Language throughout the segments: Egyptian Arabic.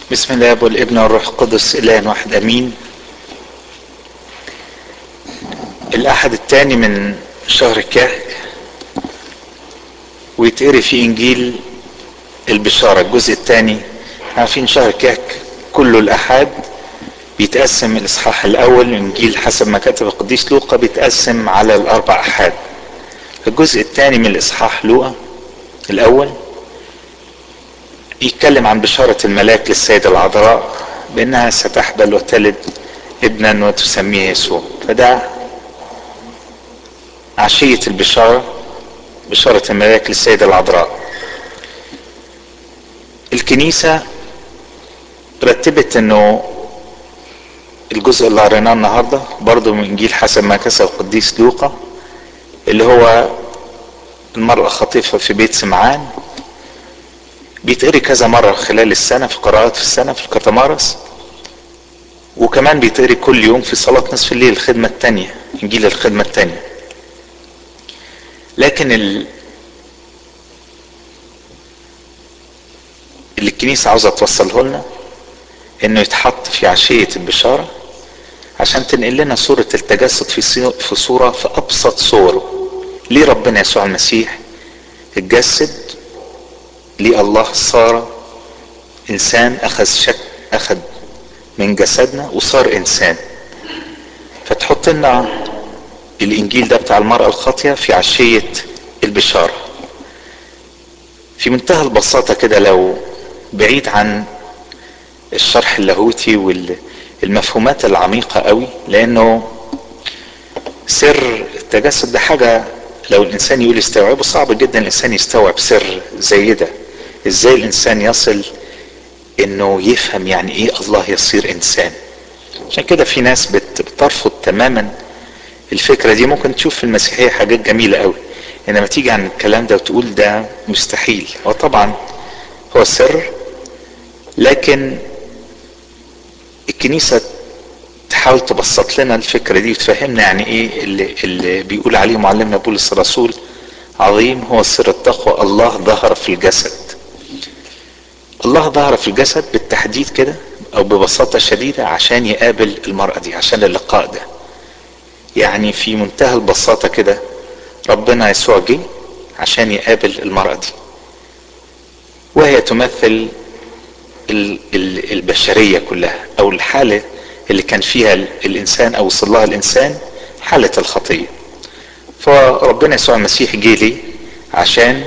بسم الله والابن والروح القدس اله واحد امين الاحد الثاني من شهر كهك ويتقري في انجيل البشارة الجزء الثاني عارفين شهر كهك كله الاحاد بيتقسم الاصحاح الاول انجيل حسب ما كتب القديس لوقا بيتقسم على الاربع احاد الجزء الثاني من الاصحاح لوقا الاول يتكلم عن بشارة الملاك للسيدة العذراء بانها ستحبل وتلد ابنا وتسميه يسوع فده عشية البشارة بشارة الملاك للسيدة العذراء الكنيسة رتبت انه الجزء اللي قريناه النهاردة برضه من انجيل حسب ما كسب القديس لوقا اللي هو المرأة خطيفة في بيت سمعان بيتقري كذا مرة خلال السنة في قراءات في السنة في الكتمارس وكمان بيتقري كل يوم في صلاة نصف الليل الخدمة التانية انجيل الخدمة التانية لكن ال... اللي الكنيسة عاوزة توصله لنا انه يتحط في عشية البشارة عشان تنقل لنا صورة التجسد في في صورة في ابسط صوره ليه ربنا يسوع المسيح اتجسد ليه الله صار انسان اخذ شك اخذ من جسدنا وصار انسان فتحط لنا الانجيل ده بتاع المرأة الخاطية في عشية البشارة في منتهى البساطة كده لو بعيد عن الشرح اللاهوتي والمفهومات العميقة قوي لانه سر التجسد ده حاجة لو الانسان يقول يستوعبه صعب جدا الانسان يستوعب سر زي ده ازاي الانسان يصل انه يفهم يعني ايه الله يصير انسان عشان كده في ناس بترفض تماما الفكرة دي ممكن تشوف في المسيحية حاجات جميلة قوي انما تيجي عن الكلام ده وتقول ده مستحيل هو طبعا هو سر لكن الكنيسة تحاول تبسط لنا الفكرة دي وتفهمنا يعني ايه اللي, اللي بيقول عليه معلمنا بولس الرسول عظيم هو سر التقوى الله ظهر في الجسد الله ظهر في الجسد بالتحديد كده او ببساطة شديدة عشان يقابل المرأة دي عشان اللقاء ده يعني في منتهى البساطة كده ربنا يسوع جه عشان يقابل المرأة دي وهي تمثل البشرية كلها او الحالة اللي كان فيها الانسان او وصل لها الانسان حالة الخطية فربنا يسوع المسيح جه ليه عشان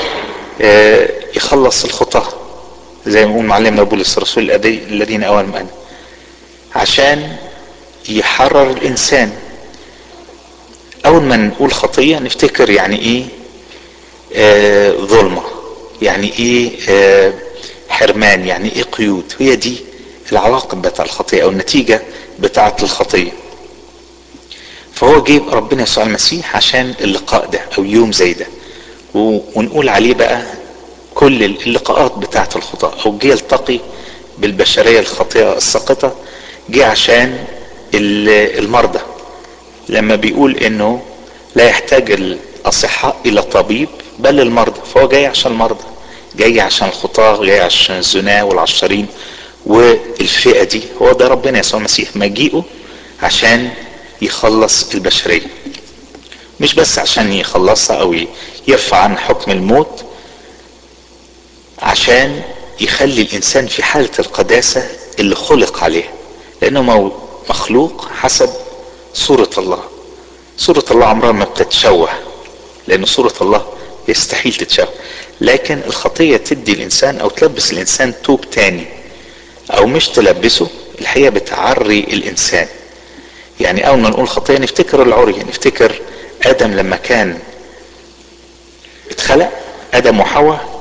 يخلص الخطاة زي ما يقول معلمنا بولس الرسول الذين اوام انا عشان يحرر الانسان اول ما نقول خطية نفتكر يعني ايه آه ظلمة يعني ايه آه حرمان يعني ايه قيود هي دي العواقب بتاع الخطية او النتيجة بتاعة الخطية فهو جه ربنا يسوع المسيح عشان اللقاء ده او يوم زي ده ونقول عليه بقى كل اللقاءات بتاعة الخطاة او جه يلتقي بالبشرية الخاطئة الساقطة جه عشان المرضى لما بيقول انه لا يحتاج الاصحاء الى طبيب بل المرضى فهو جاي عشان المرضى جاي عشان الخطاة جاي عشان الزنا والعشرين والفئة دي هو ده ربنا يسوع المسيح مجيئه عشان يخلص البشرية مش بس عشان يخلصها او يرفع عن حكم الموت عشان يخلي الانسان في حالة القداسة اللي خلق عليها لانه مخلوق حسب صورة الله صورة الله عمرها ما بتتشوه لان صورة الله يستحيل تتشوه لكن الخطية تدي الانسان او تلبس الانسان توب تاني او مش تلبسه الحقيقة بتعري الانسان يعني اول ما نقول خطية نفتكر العري نفتكر ادم لما كان اتخلق ادم وحواء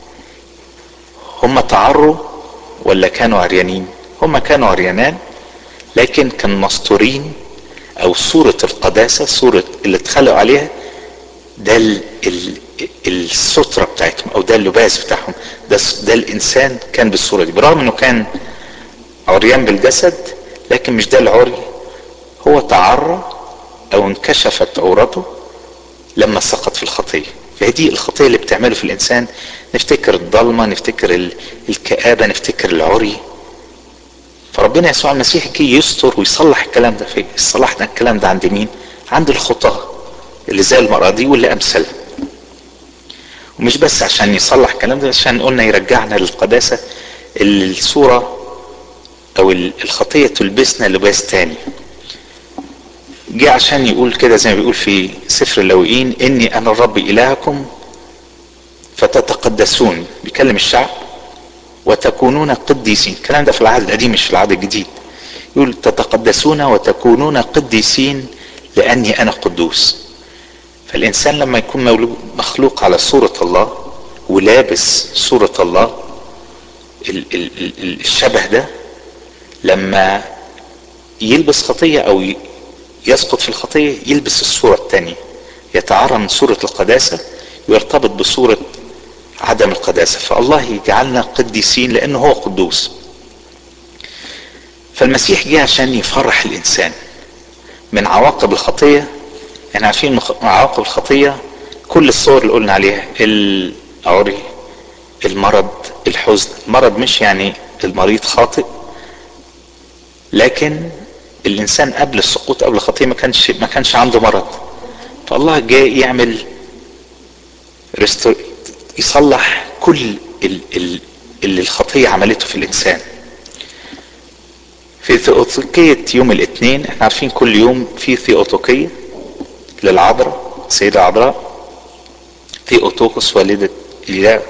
هم تعروا ولا كانوا عريانين هم كانوا عريانان لكن كانوا مستورين او صورة القداسة صورة اللي اتخلقوا عليها ده ال ال السترة بتاعتهم او ده اللباس بتاعهم ده, ده الانسان كان بالصورة دي برغم انه كان عريان بالجسد لكن مش ده العري هو تعرى او انكشفت عورته لما سقط في الخطية فهي الخطية اللي بتعمله في الانسان نفتكر الضلمة نفتكر الكآبة نفتكر العري فربنا يسوع المسيح جه يستر ويصلح الكلام ده في صلحنا الكلام ده عند مين عند الخطاه اللي زي المرأة دي واللي أمثلها ومش بس عشان يصلح الكلام ده عشان قلنا يرجعنا للقداسة اللي الصورة أو الخطية تلبسنا لباس تاني جه عشان يقول كده زي ما بيقول في سفر اللويين إني أنا الرب إلهكم فتتقدسون بيكلم الشعب وتكونون قديسين الكلام ده في العهد القديم مش في العهد الجديد يقول تتقدسون وتكونون قديسين لأني أنا قدوس فالإنسان لما يكون مولود مخلوق على صورة الله ولابس صورة الله ال ال ال الشبه ده لما يلبس خطية أو يسقط في الخطية يلبس الصورة الثانية يتعرى من صورة القداسة ويرتبط بصورة عدم القداسة فالله يجعلنا قديسين لأنه هو قدوس فالمسيح جه عشان يفرح الإنسان من عواقب الخطية احنا عارفين عواقب الخطية كل الصور اللي قلنا عليها العري المرض الحزن المرض مش يعني المريض خاطئ لكن الانسان قبل السقوط قبل الخطيه ما كانش ما كانش عنده مرض فالله جاي يعمل يصلح كل اللي الخطيه عملته في الانسان في ثيوتوكية يوم الاثنين احنا عارفين كل يوم في ثيوتوكية للعذراء السيدة العذراء ثيوتوكس والدة إله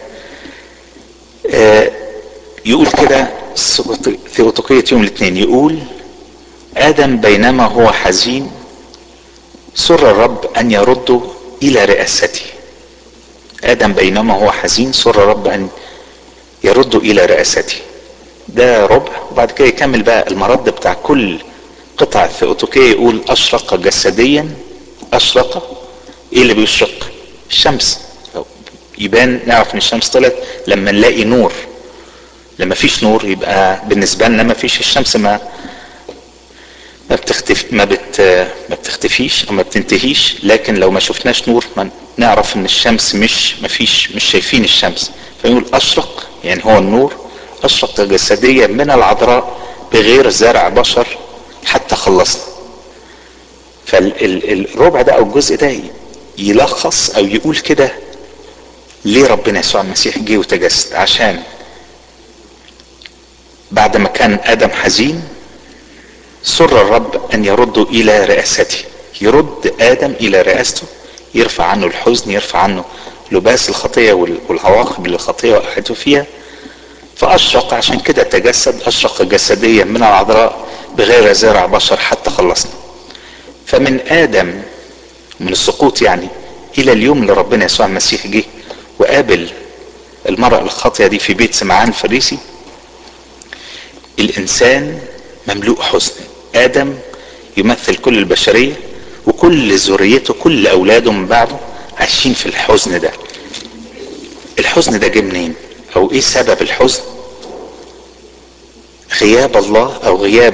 آه يقول كده ثيوتوكية يوم الاثنين يقول آدم بينما هو حزين سر الرب أن يرده إلى رئاسته آدم بينما هو حزين سر الرب أن يرده إلى رئاسته ده ربع وبعد كده يكمل بقى المرد بتاع كل قطعة ثيوتوكية يقول أشرق جسديا أشرق إيه اللي بيشرق الشمس يبان نعرف إن الشمس طلعت لما نلاقي نور لما فيش نور يبقى بالنسبة لنا ما فيش الشمس ما ما بتختفي ما بت ما بتختفيش او ما بتنتهيش لكن لو ما شفناش نور ما نعرف ان الشمس مش ما فيش مش شايفين الشمس فيقول اشرق يعني هو النور اشرق جسديا من العذراء بغير زرع بشر حتى خلصنا فالربع ده او الجزء ده يلخص او يقول كده ليه ربنا يسوع المسيح جه وتجسد عشان بعد ما كان ادم حزين سر الرب ان يرده الى رئاسته يرد ادم الى رئاسته يرفع عنه الحزن يرفع عنه لباس الخطيه والعواقب اللي الخطيه وقعته فيها فاشرق عشان كده تجسد اشرق جسديا من العذراء بغير زرع بشر حتى خلصنا فمن ادم من السقوط يعني الى اليوم اللي ربنا يسوع المسيح جه وقابل المرأة الخاطئة دي في بيت سمعان الفريسي الانسان مملوء حزن ادم يمثل كل البشريه وكل ذريته كل اولاده من بعده عايشين في الحزن ده الحزن ده جه منين او ايه سبب الحزن غياب الله او غياب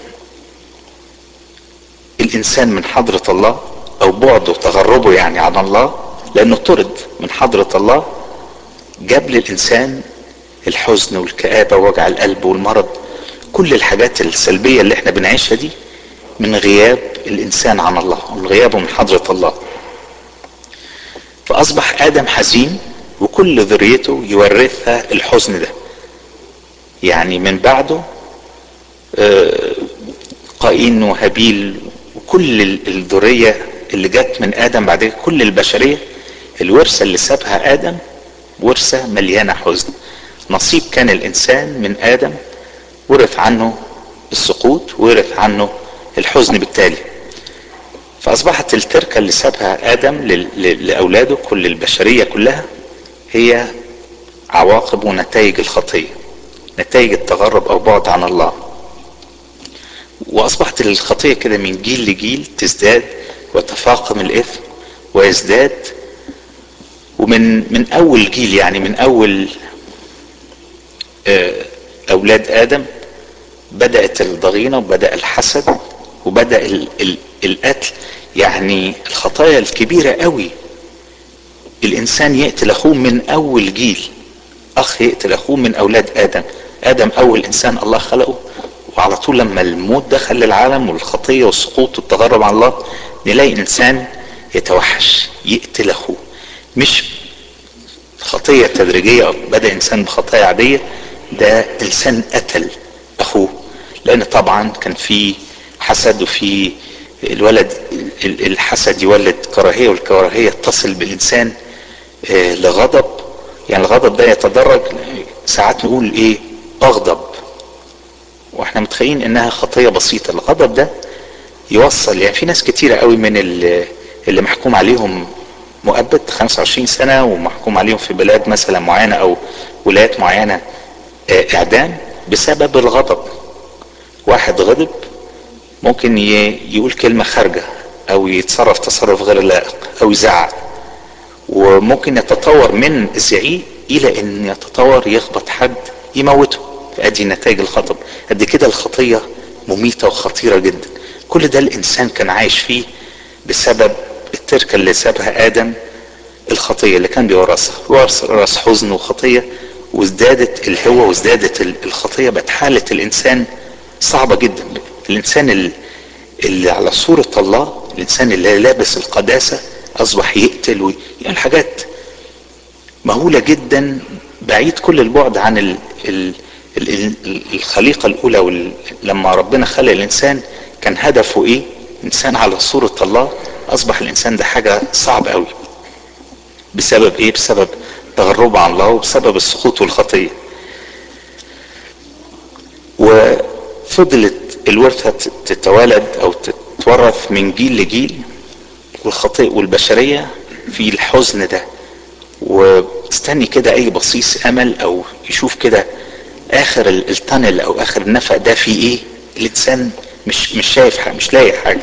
الانسان من حضره الله او بعده تغربه يعني عن الله لانه طرد من حضره الله جاب للانسان الحزن والكآبة ووجع القلب والمرض كل الحاجات السلبية اللي احنا بنعيشها دي من غياب الإنسان عن الله ومن غيابه من حضرة الله فأصبح آدم حزين وكل ذريته يورثها الحزن ده يعني من بعده قايين وهابيل وكل الذرية اللي جت من آدم بعد كل البشرية الورثة اللي سابها آدم ورثة مليانة حزن نصيب كان الإنسان من آدم ورث عنه السقوط ورث عنه الحزن بالتالي فأصبحت التركة اللي سابها آدم لأولاده كل البشرية كلها هي عواقب ونتائج الخطية نتائج التغرب أو بعد عن الله وأصبحت الخطية كده من جيل لجيل تزداد وتفاقم الإثم ويزداد ومن من أول جيل يعني من أول أولاد آدم بدأت الضغينة وبدأ الحسد وبدأ ال ال القتل يعني الخطايا الكبيرة قوي الإنسان يقتل أخوه من أول جيل أخ يقتل أخوه من أولاد آدم آدم أول إنسان الله خلقه على طول لما الموت دخل للعالم والخطية والسقوط والتغرب عن الله نلاقي انسان يتوحش يقتل اخوه مش خطية تدريجية بدأ انسان بخطايا عادية ده انسان قتل اخوه لان طبعا كان في حسد وفي الولد الحسد يولد كراهية والكراهية تصل بالانسان لغضب يعني الغضب ده يتدرج ساعات نقول ايه اغضب واحنا متخيلين انها خطيه بسيطه الغضب ده يوصل يعني في ناس كتيره قوي من اللي, اللي محكوم عليهم مؤبد 25 سنه ومحكوم عليهم في بلاد مثلا معينه او ولايات معينه اعدام بسبب الغضب واحد غضب ممكن يقول كلمه خارجه او يتصرف تصرف غير لائق او يزعق وممكن يتطور من الزعيق الى ان يتطور يخبط حد يموته ادي نتائج الخطب قد كده الخطية مميتة وخطيرة جدا كل ده الانسان كان عايش فيه بسبب التركة اللي سابها ادم الخطية اللي كان بيورثها ورث حزن وخطية وازدادت الهوى وازدادت الخطية بقت حالة الانسان صعبة جدا الانسان اللي على صورة الله الانسان اللي لابس القداسة اصبح يقتل ويعمل حاجات مهولة جدا بعيد كل البعد عن ال ال الخليقة الأولى لما ربنا خلق الإنسان كان هدفه إيه؟ إنسان على صورة الله أصبح الإنسان ده حاجة صعب قوي بسبب إيه؟ بسبب تغربه عن الله وبسبب السقوط والخطية وفضلت الورثة تتوالد أو تتورث من جيل لجيل والخطيئة والبشرية في الحزن ده وتستني كده أي بصيص أمل أو يشوف كده اخر التنل او اخر النفق ده فيه ايه الانسان مش مش شايف حاجه مش لاقي حاجه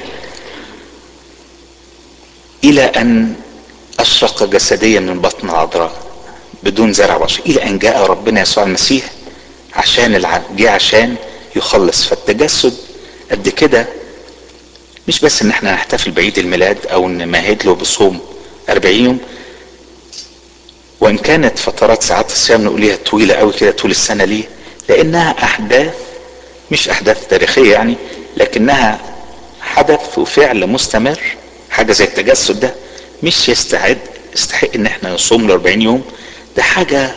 الى ان اشرق جسديا من بطن العذراء بدون زرع بشر الى ان جاء ربنا يسوع المسيح عشان العالم جه عشان يخلص فالتجسد قد كده مش بس ان احنا نحتفل بعيد الميلاد او نمهد له بصوم 40 يوم وان كانت فترات ساعات الصيام نقوليها طويله قوي كده طول السنه ليه لانها احداث مش احداث تاريخيه يعني لكنها حدث وفعل مستمر حاجه زي التجسد ده مش يستعد يستحق ان احنا نصوم له 40 يوم ده حاجه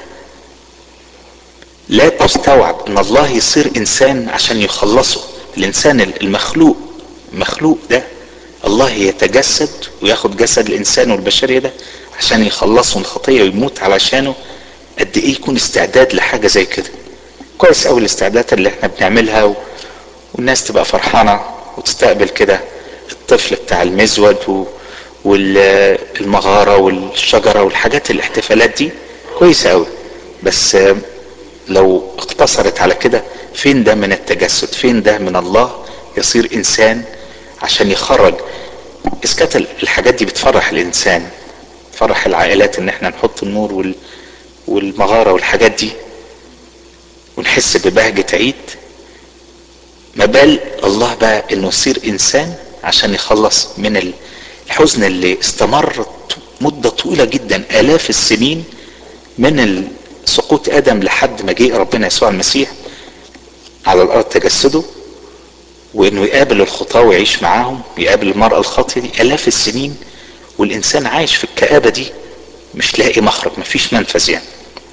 لا تستوعب ان الله يصير انسان عشان يخلصه الانسان المخلوق المخلوق ده الله يتجسد وياخد جسد الانسان والبشريه ده عشان يخلصه من الخطيه ويموت علشانه قد ايه يكون استعداد لحاجه زي كده كويس قوي الاستعدادات اللي احنا بنعملها و... والناس تبقى فرحانه وتستقبل كده الطفل بتاع المزود و... والمغاره والشجره والحاجات الاحتفالات دي كويسه قوي بس لو اقتصرت على كده فين ده من التجسد فين ده من الله يصير انسان عشان يخرج اذا كانت الحاجات دي بتفرح الانسان تفرح العائلات ان احنا نحط النور وال والمغاره والحاجات دي ونحس ببهجة عيد ما بال الله بقى انه يصير انسان عشان يخلص من الحزن اللي استمر مدة طويلة جدا الاف السنين من سقوط ادم لحد ما جه ربنا يسوع المسيح على الارض تجسده وانه يقابل الخطاة ويعيش معاهم يقابل المرأة الخاطئة دي الاف السنين والانسان عايش في الكآبة دي مش لاقي مخرج مفيش منفذ يعني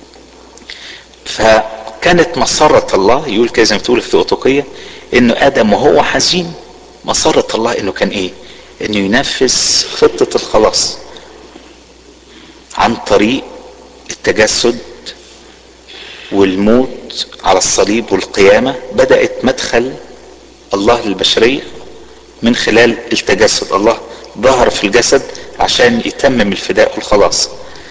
فكانت مسرة الله يقول كده زي ما تقول في الأوتوقية انه ادم وهو حزين مسرة الله انه كان ايه انه ينفذ خطة الخلاص عن طريق التجسد والموت على الصليب والقيامة بدأت مدخل الله للبشرية من خلال التجسد الله ظهر في الجسد عشان يتمم الفداء والخلاص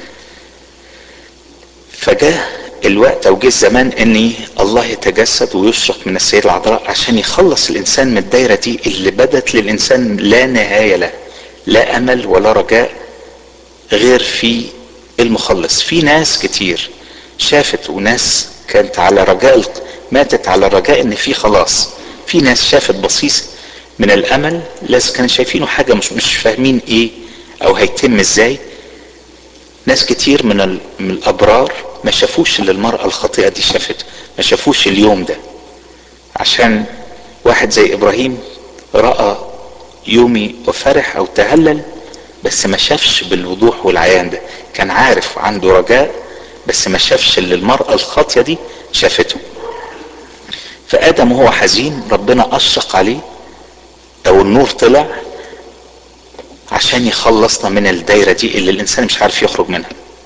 فجاء الوقت او جه الزمان ان الله يتجسد ويشرق من السيدة العذراء عشان يخلص الانسان من الدايرة دي اللي بدت للانسان لا نهاية له لا امل ولا رجاء غير في المخلص في ناس كتير شافت وناس كانت على رجاء ماتت على رجاء ان في خلاص في ناس شافت بصيص من الامل لازم كانوا شايفينه حاجة مش مش فاهمين ايه او هيتم ازاي ناس كتير من, من الابرار ما شافوش اللي المرأة الخاطئة دي شافته ما شافوش اليوم ده عشان واحد زي ابراهيم راى يومي وفرح او تهلل بس ما شافش بالوضوح والعيان ده كان عارف عنده رجاء بس ما شافش اللي المرأة الخاطية دي شافته فآدم وهو حزين ربنا أشرق عليه أو النور طلع عشان يخلصنا من الدايرة دي اللي الإنسان مش عارف يخرج منها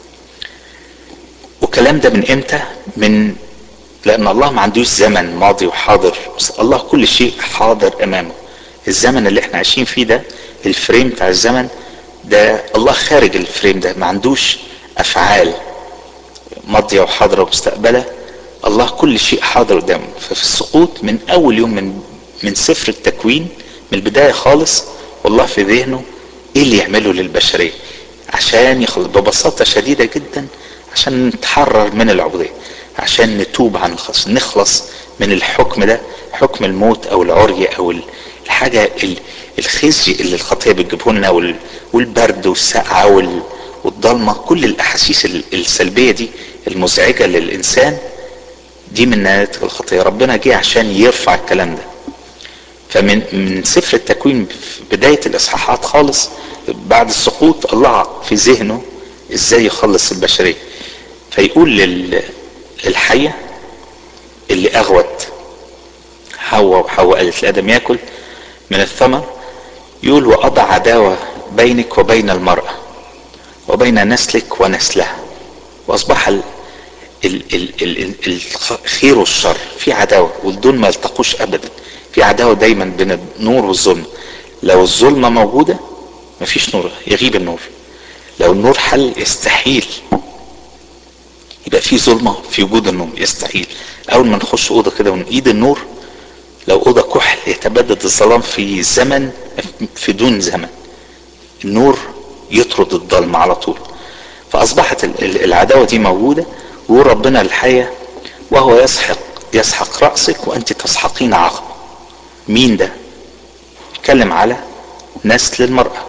والكلام ده من إمتى؟ من لأن الله ما عندوش زمن ماضي وحاضر بس الله كل شيء حاضر أمامه الزمن اللي احنا عايشين فيه ده الفريم بتاع الزمن ده الله خارج الفريم ده ما عندوش أفعال ماضية وحاضرة ومستقبلة الله كل شيء حاضر قدامه ففي السقوط من أول يوم من من سفر التكوين من البداية خالص والله في ذهنه ايه اللي يعمله للبشرية عشان يخلص ببساطة شديدة جدا عشان نتحرر من العبودية عشان نتوب عن الخصم نخلص من الحكم ده حكم الموت او العري او الحاجة الخزي اللي الخطية بتجيبه لنا والبرد والسقعة والضلمة كل الاحاسيس السلبية دي المزعجة للانسان دي من نتائج الخطية ربنا جه عشان يرفع الكلام ده فمن من سفر التكوين في بداية الاصحاحات خالص بعد السقوط الله في ذهنه ازاي يخلص البشرية فيقول لل الحية اللي اغوت حواء وحواء قالت لادم ياكل من الثمر يقول واضع عداوة بينك وبين المرأة وبين نسلك ونسلها واصبح ال ال ال ال الخير والشر في عداوة والدول ما يلتقوش ابدا في عداوة دايما بين النور والظلم لو الظلمة موجودة مفيش نور يغيب النور لو النور حل يستحيل يبقى في ظلمه في وجود النور يستحيل اول ما نخش اوضه كده ونقيد النور لو اوضه كحل يتبدد الظلام في زمن في دون زمن النور يطرد الظلمه على طول فاصبحت العداوه دي موجوده وربنا الحياه وهو يسحق يسحق راسك وانت تسحقين عقبه مين ده يتكلم على نسل المراه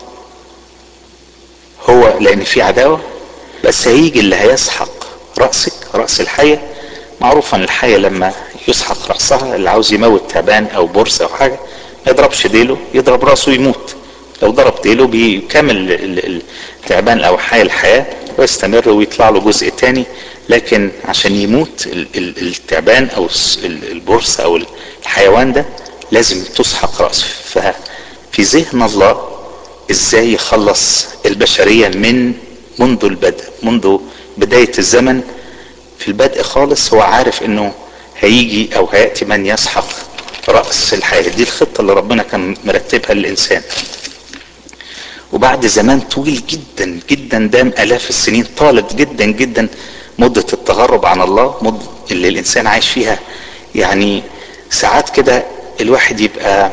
هو لان في عداوه بس هيجي اللي هيسحق رأسك رأس الحية معروف ان الحية لما يسحق رأسها اللي عاوز يموت تعبان او برص او حاجة ما يضربش ديله يضرب رأسه يموت لو ضرب ديله بيكمل التعبان او حي الحياة ويستمر ويطلع له جزء تاني لكن عشان يموت التعبان او البرص او الحيوان ده لازم تسحق رأسه ففي ذهن الله ازاي يخلص البشرية من منذ البدء منذ بداية الزمن في البدء خالص هو عارف انه هيجي او هيأتي من يسحق رأس الحياة دي الخطة اللي ربنا كان مرتبها للإنسان وبعد زمان طويل جدا جدا دام آلاف السنين طالت جدا جدا مدة التغرب عن الله مدة اللي الإنسان عايش فيها يعني ساعات كده الواحد يبقى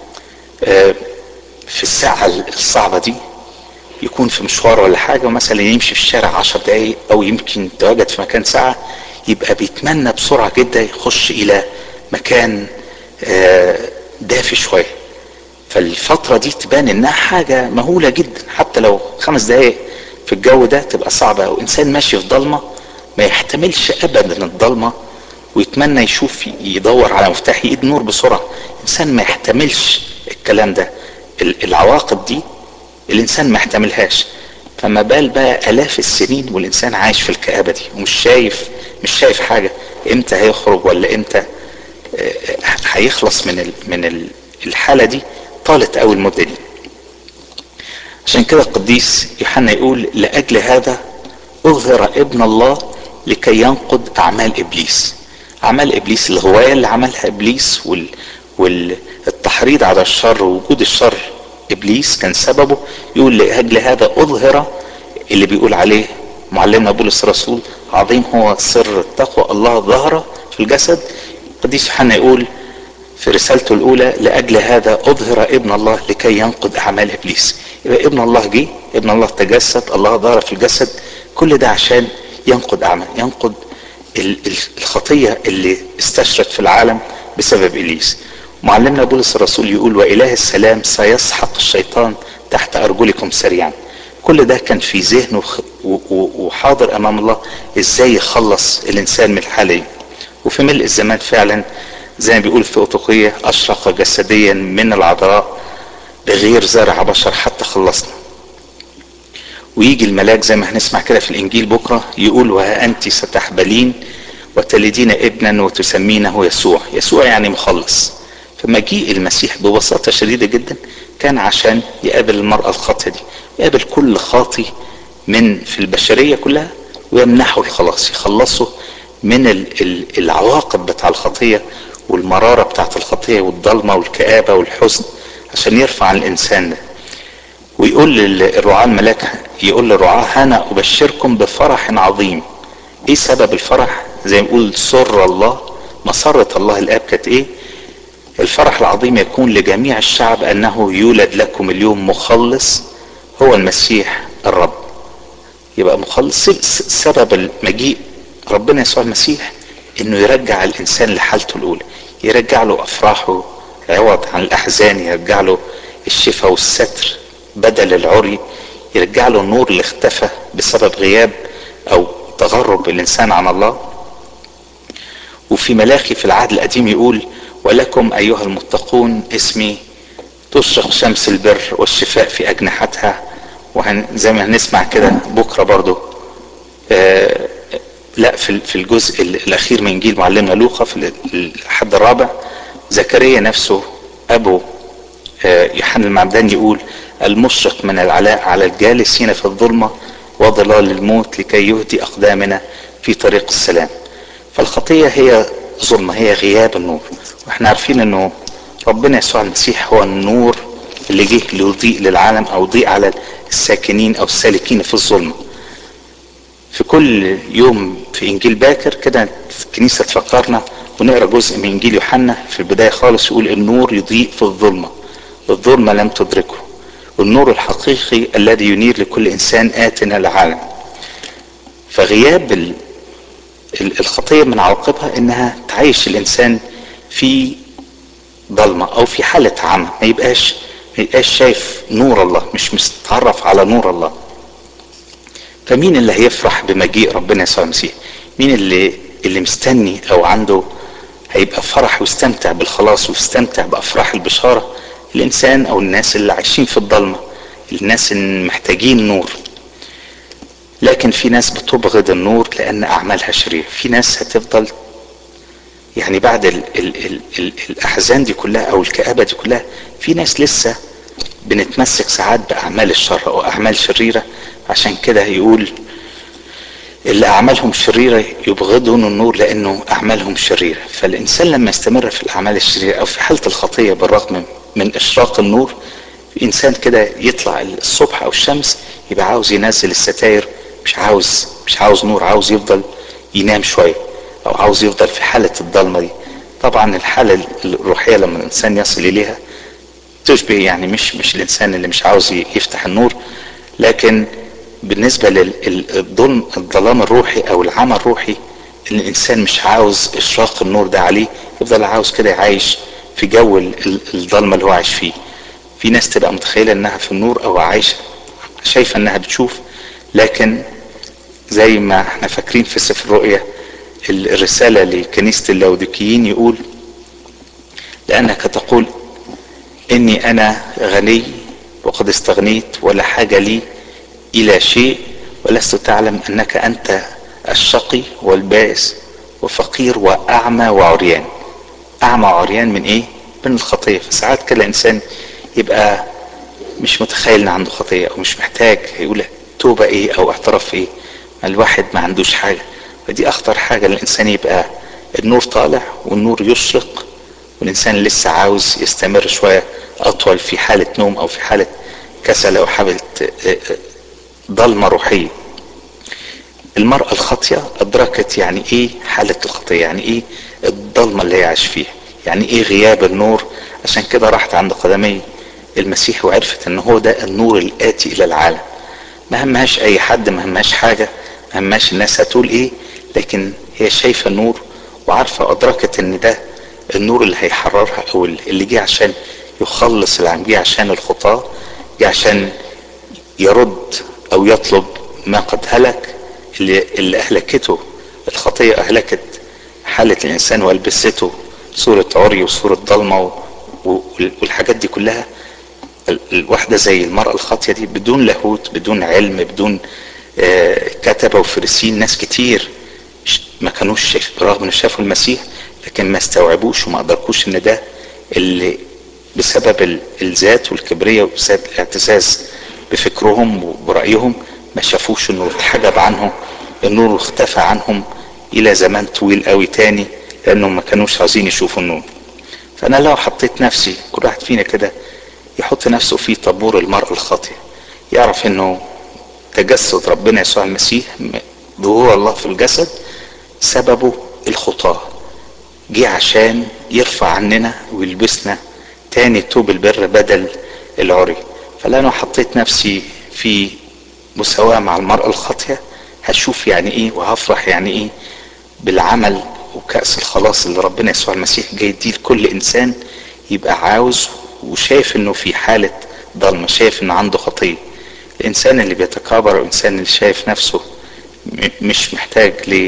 في الساعة الصعبة دي يكون في مشوار ولا حاجة ومثلا يمشي في الشارع عشر دقايق أو يمكن يتواجد في مكان ساعة يبقى بيتمنى بسرعة جدا يخش إلى مكان دافي شوية فالفترة دي تبان إنها حاجة مهولة جدا حتى لو خمس دقايق في الجو ده تبقى صعبة أو إنسان ماشي في ضلمة ما يحتملش أبدا الضلمة ويتمنى يشوف يدور على مفتاح يقيد نور بسرعة إنسان ما يحتملش الكلام ده العواقب دي الانسان ما يحتملهاش فما بال بقى الاف السنين والانسان عايش في الكآبة دي ومش شايف مش شايف حاجة امتى هيخرج ولا امتى هيخلص من من الحالة دي طالت قوي المدة دي عشان كده القديس يوحنا يقول لأجل هذا أظهر ابن الله لكي ينقض أعمال إبليس أعمال إبليس الهواية اللي عملها إبليس وال والتحريض على الشر ووجود الشر ابليس كان سببه يقول لاجل هذا اظهر اللي بيقول عليه معلمنا بولس الرسول عظيم هو سر التقوى الله ظهر في الجسد القديس يوحنا يقول في رسالته الاولى لاجل هذا اظهر ابن الله لكي ينقض اعمال ابليس يبقى ابن الله جه ابن الله تجسد الله ظهر في الجسد كل ده عشان ينقض اعمال ينقض الخطيه اللي استشرت في العالم بسبب ابليس معلمنا بولس الرسول يقول واله السلام سيسحق الشيطان تحت ارجلكم سريعا كل ده كان في ذهنه وحاضر امام الله ازاي يخلص الانسان من الحاله دي وفي ملء الزمان فعلا زي ما بيقول في أوتوقية أشرق جسديا من العذراء بغير زرع بشر حتى خلصنا ويجي الملاك زي ما هنسمع كده في الإنجيل بكرة يقول وها أنت ستحبلين وتلدين ابنا وتسمينه يسوع يسوع يعني مخلص فمجيء المسيح ببساطة شديدة جدا كان عشان يقابل المرأة الخاطئة دي يقابل كل خاطي من في البشرية كلها ويمنحه الخلاص يخلصه من العواقب بتاع الخطية والمرارة بتاعت الخطية والضلمة والكآبة والحزن عشان يرفع الإنسان ده ويقول للرعاة الملاك يقول للرعاة أنا أبشركم بفرح عظيم إيه سبب الفرح زي ما يقول سر الله مسرة الله الآب كانت إيه الفرح العظيم يكون لجميع الشعب أنه يولد لكم اليوم مخلص هو المسيح الرب يبقى مخلص سبب المجيء ربنا يسوع المسيح انه يرجع الانسان لحالته الاولى يرجع له افراحه عوض عن الاحزان يرجع له الشفاء والستر بدل العري يرجع له النور اللي اختفى بسبب غياب او تغرب الانسان عن الله وفي ملاخي في العهد القديم يقول ولكم ايها المتقون اسمي تشرق شمس البر والشفاء في اجنحتها وهن زي ما هنسمع كده بكره برضو آه لا في في الجزء الاخير من انجيل معلمنا لوقا في الحد الرابع زكريا نفسه ابو آه يوحنا المعمدان يقول المشرق من العلاء على الجالسين في الظلمه وظلال الموت لكي يهدي اقدامنا في طريق السلام فالخطيه هي ظلمه هي غياب النور واحنا عارفين انه ربنا يسوع المسيح هو النور اللي جه ليضيء للعالم او يضيء على الساكنين او السالكين في الظلمه في كل يوم في انجيل باكر كده الكنيسه تفكرنا ونقرا جزء من انجيل يوحنا في البدايه خالص يقول النور يضيء في الظلمه الظلمه لم تدركه والنور الحقيقي الذي ينير لكل انسان اتنا العالم فغياب الخطيه من عواقبها انها تعيش الانسان في ضلمه او في حاله عمى ما يبقاش ما يبقاش شايف نور الله مش مستعرف على نور الله فمين اللي هيفرح بمجيء ربنا يسوع المسيح مين اللي اللي مستني او عنده هيبقى فرح ويستمتع بالخلاص ويستمتع بافراح البشاره الانسان او الناس اللي عايشين في الضلمه الناس اللي محتاجين نور لكن في ناس بتبغض النور لان اعمالها شريره في ناس هتفضل يعني بعد ال ال ال ال الاحزان دي كلها او الكابه دي كلها في ناس لسه بنتمسك ساعات باعمال الشر او اعمال شريره عشان كده يقول اللي اعمالهم شريره يبغضون النور لانه اعمالهم شريره فالانسان لما يستمر في الاعمال الشريره او في حاله الخطيه بالرغم من اشراق النور انسان كده يطلع الصبح او الشمس يبقى عاوز ينزل الستاير مش عاوز مش عاوز نور عاوز يفضل ينام شويه او عاوز يفضل في حاله الضلمه دي طبعا الحاله الروحيه لما الانسان يصل اليها تشبه يعني مش مش الانسان اللي مش عاوز يفتح النور لكن بالنسبه للظلم الظلام الروحي او العمى الروحي ان الانسان مش عاوز اشراق النور ده عليه يفضل عاوز كده عايش في جو الظلمه اللي هو عايش فيه في ناس تبقى متخيله انها في النور او عايشه شايفه انها بتشوف لكن زي ما احنا فاكرين في سفر الرؤيا الرساله لكنيسه اللوديكيين يقول لانك تقول اني انا غني وقد استغنيت ولا حاجه لي الى شيء ولست تعلم انك انت الشقي والبائس وفقير واعمى وعريان اعمى وعريان من ايه من الخطيه فساعات كده انسان يبقى مش متخيل ان عنده خطيه او مش محتاج يقول توبه ايه او اعتراف ايه الواحد ما عندوش حاجه فدي اخطر حاجه الانسان يبقى النور طالع والنور يشرق والانسان لسه عاوز يستمر شويه اطول في حاله نوم او في حاله كسل او حاله ضلمه روحيه المرأة الخاطية أدركت يعني إيه حالة الخطية يعني إيه الضلمة اللي هي عايش فيها يعني إيه غياب النور عشان كده راحت عند قدمي المسيح وعرفت إن هو ده النور الآتي إلى العالم ما همهاش أي حد ما همهاش حاجة ما همهاش الناس هتقول إيه لكن هي شايفة النور وعارفة أدركت إن ده النور اللي هيحررها أو اللي جه عشان يخلص العالم جه عشان الخطاة جه عشان يرد أو يطلب ما قد هلك اللي, اللي أهلكته الخطية أهلكت حالة الإنسان وألبسته صورة عري وصورة ضلمة والحاجات دي كلها الواحدة زي المرأة الخاطية دي بدون لاهوت بدون علم بدون كتبة وفريسين ناس كتير ما كانوش شايف برغم انه شافوا المسيح لكن ما استوعبوش وما ادركوش ان ده اللي بسبب الذات والكبرية وبسبب الاعتزاز بفكرهم وبرأيهم ما شافوش النور اتحجب عنهم النور اختفى عنهم الى زمان طويل قوي تاني لانهم ما كانوش عايزين يشوفوا النور فانا لو حطيت نفسي كل واحد فينا كده يحط نفسه في طابور المرأة الخاطئة يعرف انه تجسد ربنا يسوع المسيح ظهور الله في الجسد سببه الخطاة جه عشان يرفع عننا ويلبسنا تاني توب البر بدل العري فلو انا حطيت نفسي في مساواة مع المرأة الخاطئة هشوف يعني ايه وهفرح يعني ايه بالعمل وكأس الخلاص اللي ربنا يسوع المسيح جاي يديه لكل انسان يبقى عاوز وشايف انه في حالة ضلمة شايف انه عنده خطية الانسان اللي بيتكابر او الانسان اللي شايف نفسه مش محتاج ل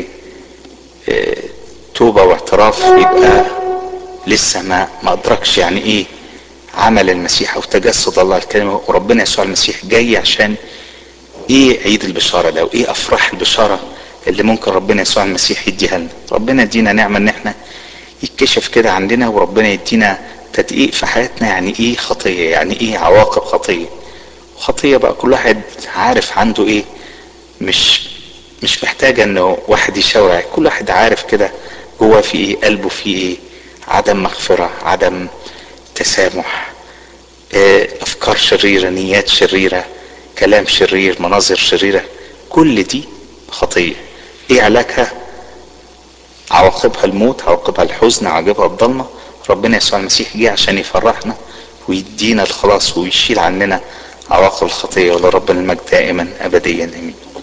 توبة واعتراف يبقى لسه ما ما ادركش يعني ايه عمل المسيح او تجسد الله الكلمة وربنا يسوع المسيح جاي عشان ايه عيد البشارة ده وايه افراح البشارة اللي ممكن ربنا يسوع المسيح يديها لنا ربنا يدينا نعمة ان احنا يتكشف كده عندنا وربنا يدينا تدقيق في حياتنا يعني ايه خطية يعني ايه عواقب خطية خطية بقى كل واحد عارف عنده ايه مش مش محتاجة انه واحد يشاور كل واحد عارف كده جواه في ايه قلبه في ايه عدم مغفرة عدم تسامح افكار شريرة نيات شريرة كلام شرير مناظر شريرة كل دي خطية ايه علاجها عواقبها الموت عواقبها الحزن عواقبها الضلمة ربنا يسوع المسيح جه عشان يفرحنا ويدينا الخلاص ويشيل عننا عواقب الخطية ولربنا المجد دائما ابديا امين